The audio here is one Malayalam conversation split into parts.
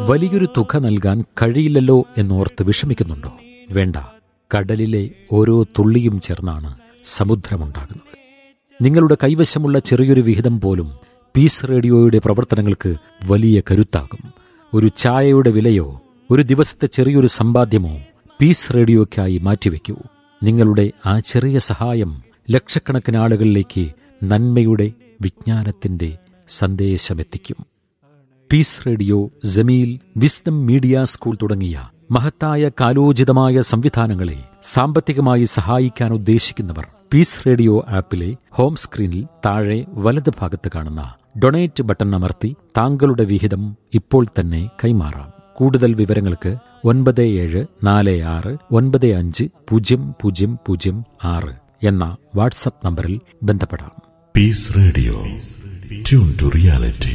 വലിയൊരു തുക നൽകാൻ കഴിയില്ലല്ലോ എന്നോർത്ത് വിഷമിക്കുന്നുണ്ടോ വേണ്ട കടലിലെ ഓരോ തുള്ളിയും ചേർന്നാണ് സമുദ്രമുണ്ടാകുന്നത് നിങ്ങളുടെ കൈവശമുള്ള ചെറിയൊരു വിഹിതം പോലും പീസ് റേഡിയോയുടെ പ്രവർത്തനങ്ങൾക്ക് വലിയ കരുത്താകും ഒരു ചായയുടെ വിലയോ ഒരു ദിവസത്തെ ചെറിയൊരു സമ്പാദ്യമോ പീസ് റേഡിയോയ്ക്കായി മാറ്റിവെക്കൂ നിങ്ങളുടെ ആ ചെറിയ സഹായം ലക്ഷക്കണക്കിന് ആളുകളിലേക്ക് നന്മയുടെ വിജ്ഞാനത്തിന്റെ സന്ദേശമെത്തിക്കും peace radio Jameel wisdom media school തുടങ്ങിയ മഹത്തായ കാലോചിതമായ സംവിധാനങ്ങളെ സാമ്പത്തികമായി സഹായിക്കാൻ ഉദ്ദേശിക്കുന്നവർ പീസ് റേഡിയോ ആപ്പിലെ ഹോം സ്ക്രീനിൽ താഴെ വലത് ഭാഗത്ത് കാണുന്ന ഡൊണേറ്റ് ബട്ടൺ അമർത്തി താങ്കളുടെ വിഹിതം ഇപ്പോൾ തന്നെ കൈമാറാം കൂടുതൽ വിവരങ്ങൾക്ക് ഒൻപത് ഏഴ് നാല് ആറ് ഒൻപത് അഞ്ച് പൂജ്യം പൂജ്യം പൂജ്യം ആറ് എന്ന വാട്സപ്പ് നമ്പറിൽ ബന്ധപ്പെടാം Peace Radio. Tune to reality.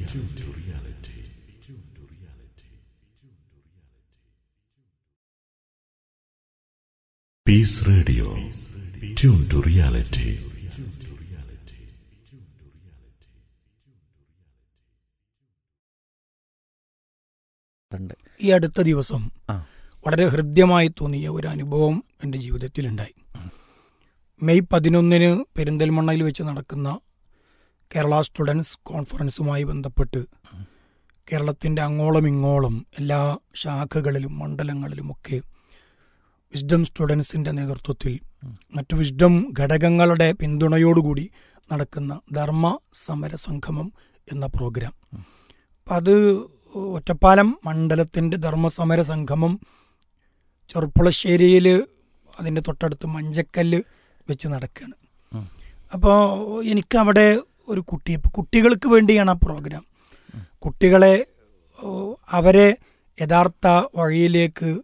Peace Radio. Tune to reality. ഉണ്ട് ഈ അടുത്ത ദിവസം ആ. വളരെ ഹൃദ്യമായി തോന്നിയ ഒരു അനുഭവം എൻ്റെ ജീവിതത്തിലുണ്ടായി മെയ് പതിനൊന്നിന് പെരിന്തൽമണ്ണയിൽ വെച്ച് നടക്കുന്ന കേരള സ്റ്റുഡൻസ് കോൺഫറൻസുമായി ബന്ധപ്പെട്ട് കേരളത്തിൻ്റെ അങ്ങോളം ഇങ്ങോളം എല്ലാ ശാഖകളിലും മണ്ഡലങ്ങളിലുമൊക്കെ വിസ്ഡം സ്റ്റുഡൻസിൻ്റെ നേതൃത്വത്തിൽ മറ്റു വിസ്ഡം ഘടകങ്ങളുടെ പിന്തുണയോടുകൂടി നടക്കുന്ന ധർമ്മ സമര സംഗമം എന്ന പ്രോഗ്രാം അപ്പം അത് ഒറ്റപ്പാലം മണ്ഡലത്തിൻ്റെ ധർമ്മസമര സംഗമം ചെറുപ്പുളശ്ശേരിയിൽ അതിൻ്റെ തൊട്ടടുത്ത് മഞ്ചക്കല്ല് വെച്ച് നടക്കുകയാണ് ഉം. അപ്പോൾ എനിക്കവിടെ ഒരു കുട്ടി ഇപ്പം കുട്ടികൾക്ക് വേണ്ടിയാണ് ആ പ്രോഗ്രാം കുട്ടികളെ ഓ, അവരെ യഥാർത്ഥ വഴിയിലേക്ക്